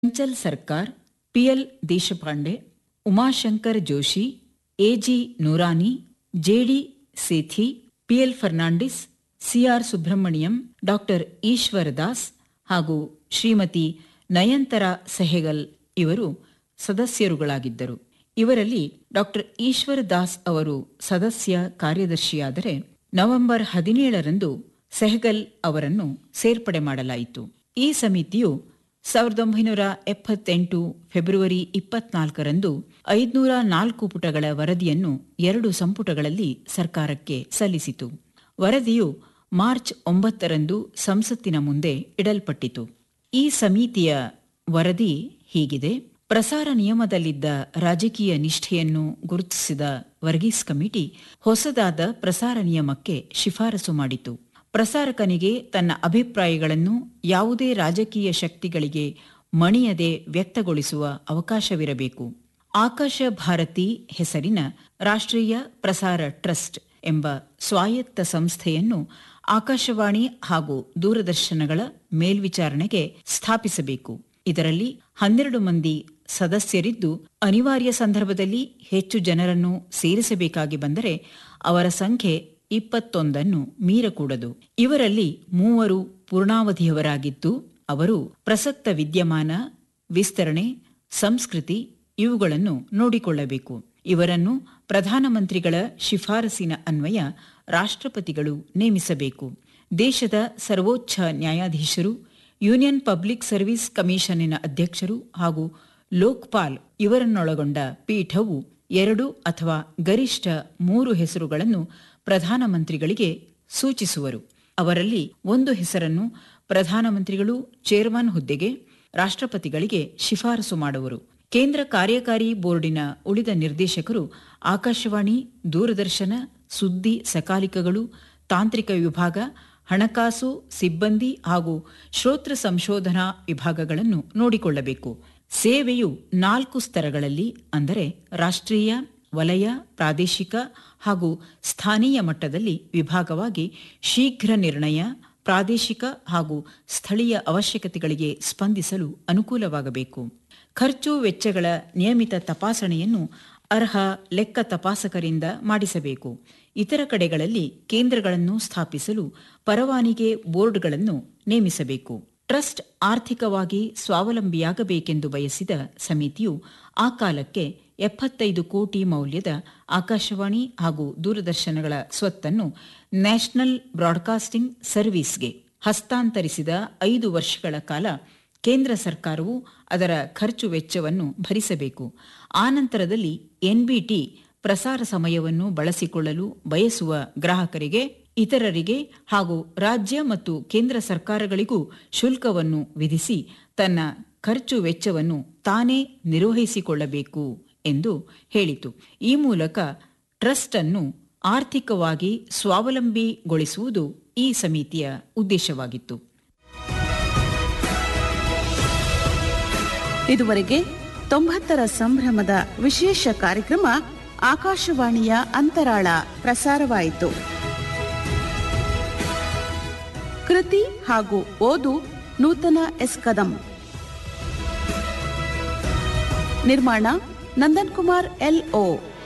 ಚಂಚಲ್ Sarkar PL Deshpande Umashankar Joshi AG Noorani JD Sethi PL Fernandes CR Subrahmaniam doctor Ishwara Das ಹಾಗೂ ಶ್ರೀಮತಿ ನಯಂತರ ಸೆಹೆಗಲ್ ಇವರು ಸದಸ್ಯರುಗಳಾಗಿದ್ದರು ಇವರಲ್ಲಿ ಡಾಕ್ಟರ್ ಈಶ್ವರ ದಾಸ್ ಅವರು ಸದಸ್ಯ ಕಾರ್ಯದರ್ಶಿಯಾದರೆ ನವೆಂಬರ್ ಹದಿನೇಳರಂದು ಸೆಹಗಲ್ ಅವರನ್ನು ಸೇರ್ಪಡೆ ಮಾಡಲಾಯಿತು ಈ ಸಮಿತಿಯು ಸಾವಿರದ ಒಂಬೈನೂರ ಎಪ್ಪತ್ತೆಂಟು ಫೆಬ್ರವರಿ ಇಪ್ಪತ್ನಾಲ್ಕರಂದು ಐದುನೂರ ನಾಲ್ಕು ಪುಟಗಳ ವರದಿಯನ್ನು ಎರಡು ಸಂಪುಟಗಳಲ್ಲಿ ಸರ್ಕಾರಕ್ಕೆ ಸಲ್ಲಿಸಿತು ವರದಿಯು ಮಾರ್ಚ್ ಒಂಬತ್ತರಂದು ಸಂಸತ್ತಿನ ಮುಂದೆ ಇಡಲ್ಪಟ್ಟಿತು ಈ ಸಮಿತಿಯ ವರದಿ ಹೀಗಿದೆ ಪ್ರಸಾರ ನಿಯಮದಲ್ಲಿದ್ದ ರಾಜಕೀಯ ನಿಷ್ಠೆಯನ್ನು ಗುರುತಿಸಿದ ವರ್ಗೀಸ್ ಕಮಿಟಿ ಹೊಸದಾದ ಪ್ರಸಾರ ನಿಯಮಕ್ಕೆ ಶಿಫಾರಸು ಮಾಡಿತು ಪ್ರಸಾರಕನಿಗೆ ತನ್ನ ಅಭಿಪ್ರಾಯಗಳನ್ನು ಯಾವುದೇ ರಾಜಕೀಯ ಶಕ್ತಿಗಳಿಗೆ ಮಣಿಯದೆ ವ್ಯಕ್ತಗೊಳಿಸುವ ಅವಕಾಶವಿರಬೇಕು ಆಕಾಶ ಭಾರತಿ ಹೆಸರಿನ ರಾಷ್ಟ್ರೀಯ ಪ್ರಸಾರ ಟ್ರಸ್ಟ್ ಎಂಬ ಸ್ವಾಯತ್ತ ಸಂಸ್ಥೆಯನ್ನು ಆಕಾಶವಾಣಿ ಹಾಗೂ ದೂರದರ್ಶನಗಳ ಮೇಲ್ವಿಚಾರಣೆಗೆ ಸ್ಥಾಪಿಸಬೇಕು ಇದರಲ್ಲಿ ಹನ್ನೆರಡು ಮಂದಿ ಸದಸ್ಯರಿದ್ದು ಅನಿವಾರ್ಯ ಸಂದರ್ಭದಲ್ಲಿ ಹೆಚ್ಚು ಜನರನ್ನು ಸೇರಿಸಬೇಕಾಗಿ ಬಂದರೆ ಅವರ ಸಂಖ್ಯೆ ಇಪ್ಪತ್ತೊಂದನ್ನು ಮೀರಕೂಡದು ಇವರಲ್ಲಿ ಮೂವರು ಪೂರ್ಣಾವಧಿಯವರಾಗಿದ್ದು ಅವರು ಪ್ರಸಕ್ತ ವಿದ್ಯಮಾನ ವಿಸ್ತರಣೆ ಸಂಸ್ಕೃತಿ ಇವುಗಳನ್ನು ನೋಡಿಕೊಳ್ಳಬೇಕು ಇವರನ್ನು ಪ್ರಧಾನಮಂತ್ರಿಗಳ ಶಿಫಾರಸಿನ ಅನ್ವಯ ರಾಷ್ಟ್ರಪತಿಗಳು ನೇಮಿಸಬೇಕು ದೇಶದ ಸರ್ವೋಚ್ಚ ನ್ಯಾಯಾಧೀಶರು ಯೂನಿಯನ್ ಪಬ್ಲಿಕ್ ಸರ್ವಿಸ್ ಕಮಿಷನ್ನಿನ ಅಧ್ಯಕ್ಷರು ಹಾಗೂ ಲೋಕ್ಪಾಲ್ ಇವರನ್ನೊಳಗೊಂಡ ಪೀಠವು ಎರಡು ಅಥವಾ ಗರಿಷ್ಠ ಮೂರು ಹೆಸರುಗಳನ್ನು ಪ್ರಧಾನಮಂತ್ರಿಗಳಿಗೆ ಸೂಚಿಸುವರು ಅವರಲ್ಲಿ ಒಂದು ಹೆಸರನ್ನು ಪ್ರಧಾನಮಂತ್ರಿಗಳು ಚೇರ್ಮನ್ ಹುದ್ದೆಗೆ ರಾಷ್ಟ್ರಪತಿಗಳಿಗೆ ಶಿಫಾರಸು ಮಾಡುವರು ಕೇಂದ್ರ ಕಾರ್ಯಕಾರಿ ಬೋರ್ಡಿನ ಉಳಿದ ನಿರ್ದೇಶಕರು ಆಕಾಶವಾಣಿ ದೂರದರ್ಶನ ಸುದ್ದಿ ಸಕಾಲಿಕಗಳು ತಾಂತ್ರಿಕ ವಿಭಾಗ ಹಣಕಾಸು ಸಿಬ್ಬಂದಿ ಹಾಗೂ ಶ್ರೋತೃ ಸಂಶೋಧನಾ ವಿಭಾಗಗಳನ್ನು ನೋಡಿಕೊಳ್ಳಬೇಕು ಸೇವೆಯು ನಾಲ್ಕು ಸ್ತರಗಳಲ್ಲಿ ಅಂದರೆ ರಾಷ್ಟ್ರೀಯ ವಲಯ ಪ್ರಾದೇಶಿಕ ಹಾಗೂ ಸ್ಥಾನೀಯ ಮಟ್ಟದಲ್ಲಿ ವಿಭಾಗವಾಗಿ ಶೀಘ್ರ ನಿರ್ಣಯ ಪ್ರಾದೇಶಿಕ ಹಾಗೂ ಸ್ಥಳೀಯ ಅವಶ್ಯಕತೆಗಳಿಗೆ ಸ್ಪಂದಿಸಲು ಅನುಕೂಲವಾಗಬೇಕು ಖರ್ಚು ವೆಚ್ಚಗಳ ನಿಯಮಿತ ತಪಾಸಣೆಯನ್ನು ಅರ್ಹ ಲೆಕ್ಕ ತಪಾಸಕರಿಂದ ಮಾಡಿಸಬೇಕು ಇತರ ಕಡೆಗಳಲ್ಲಿ ಕೇಂದ್ರಗಳನ್ನು ಸ್ಥಾಪಿಸಲು ಪರವಾನಿಗೆ ಬೋರ್ಡ್ಗಳನ್ನು ನೇಮಿಸಬೇಕು ಟ್ರಸ್ಟ್ ಆರ್ಥಿಕವಾಗಿ ಸ್ವಾವಲಂಬಿಯಾಗಬೇಕೆಂದು ಬಯಸಿದ ಸಮಿತಿಯು ಆ ಕಾಲಕ್ಕೆ ಎಪ್ಪತ್ತೈದು ಕೋಟಿ ಮೌಲ್ಯದ ಆಕಾಶವಾಣಿ ಹಾಗೂ ದೂರದರ್ಶನಗಳ ಸ್ವತ್ತನ್ನು ನ್ಯಾಷನಲ್ ಬ್ರಾಡ್ಕಾಸ್ಟಿಂಗ್ ಸರ್ವಿಸ್ಗೆ ಹಸ್ತಾಂತರಿಸಿದ ಐದು ವರ್ಷಗಳ ಕಾಲ ಕೇಂದ್ರ ಸರ್ಕಾರವು ಅದರ ಖರ್ಚು ವೆಚ್ಚವನ್ನು ಭರಿಸಬೇಕು ಆನಂತರದಲ್ಲಿ ಎನ್ಬಿಟಿ ಪ್ರಸಾರ ಸಮಯವನ್ನು ಬಳಸಿಕೊಳ್ಳಲು ಬಯಸುವ ಗ್ರಾಹಕರಿಗೆ ಇತರರಿಗೆ ಹಾಗೂ ರಾಜ್ಯ ಮತ್ತು ಕೇಂದ್ರ ಸರ್ಕಾರಗಳಿಗೂ ಶುಲ್ಕವನ್ನು ವಿಧಿಸಿ ತನ್ನ ಖರ್ಚು ವೆಚ್ಚವನ್ನು ತಾನೇ ನಿರ್ವಹಿಸಿಕೊಳ್ಳಬೇಕು ಎಂದು ಹೇಳಿತು ಈ ಮೂಲಕ ಟ್ರಸ್ಟ್ ಅನ್ನು ಆರ್ಥಿಕವಾಗಿ ಸ್ವಾವಲಂಬಿಗೊಳಿಸುವುದು ಈ ಸಮಿತಿಯ ಉದ್ದೇಶವಾಗಿತ್ತು ಇದುವರೆಗೆ ತೊಂಬತ್ತರ ಸಂಭ್ರಮದ ವಿಶೇಷ ಕಾರ್ಯಕ್ರಮ ಆಕಾಶವಾಣಿಯ ಅಂತರಾಳ ಪ್ರಸಾರವಾಯಿತು ಕೃತಿ ಹಾಗೂ ಓದು ನೂತನ ಎಸ್ ಕದಂ ನಿರ್ಮಾಣ ನಂದನ್ ಕುಮಾರ್ ಎಲ್ ಓ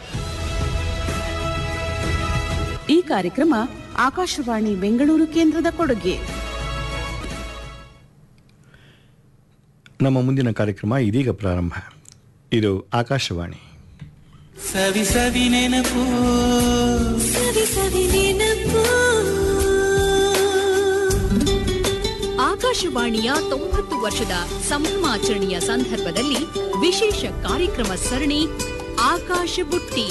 ಈ ಕಾರ್ಯಕ್ರಮ ಆಕಾಶವಾಣಿ ಬೆಂಗಳೂರು ಕೇಂದ್ರದ ಕೊಡುಗೆ ನಮ್ಮ ಮುಂದಿನ ಕಾರ್ಯಕ್ರಮ ಇದೀಗ ಪ್ರಾರಂಭ ಇದು ಆಕಾಶವಾಣಿ ಸವಿ ಸವಿ ನೆನಪು ಸವಿ ಸವಿ ನೆನಪು ಆಕಾಶವಾಣಿಯ ತೊಂಬತ್ತು ವರ್ಷದ ಸಂಭ್ರಮಾಚರಣೆಯ ಸಂದರ್ಭದಲ್ಲಿ ವಿಶೇಷ ಕಾರ್ಯಕ್ರಮ ಸರಣಿ ಆಕಾಶ ಬುಟ್ಟಿ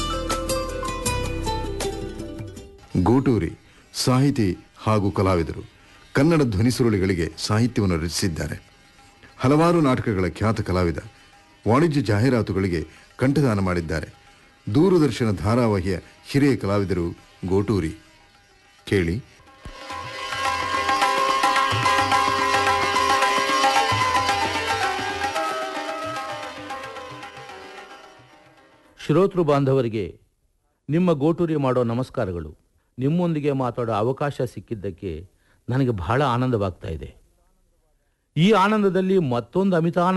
ಗೂಟೂರಿ ಸಾಹಿತಿ ಹಾಗೂ ಕಲಾವಿದರು ಕನ್ನಡ ಧ್ವನಿಸುರುಳಿಗಳಿಗೆ ಸಾಹಿತ್ಯವನ್ನು ರಚಿಸಿದ್ದಾರೆ ಹಲವಾರು ನಾಟಕಗಳ ಖ್ಯಾತ ಕಲಾವಿದ ವಾಣಿಜ್ಯ ಜಾಹೀರಾತುಗಳಿಗೆ ಕಂಠದಾನ ಮಾಡಿದ್ದಾರೆ ದೂರದರ್ಶನ ಧಾರಾವಾಹಿಯ ಹಿರಿಯ ಕಲಾವಿದರು ಗೋಟೂರಿ ಕೇಳಿ ಶ್ರೋತೃ ಬಾಂಧವರಿಗೆ ನಿಮ್ಮ ಗೋಟೂರಿ ಮಾಡೋ ನಮಸ್ಕಾರಗಳು ನಿಮ್ಮೊಂದಿಗೆ ಮಾತಾಡೋ ಅವಕಾಶ ಸಿಕ್ಕಿದ್ದಕ್ಕೆ ನನಗೆ ಬಹಳ ಆನಂದವಾಗ್ತಾ ಇದೆ ಈ ಆನಂದದಲ್ಲಿ ಮತ್ತೊಂದು ಅಮಿತ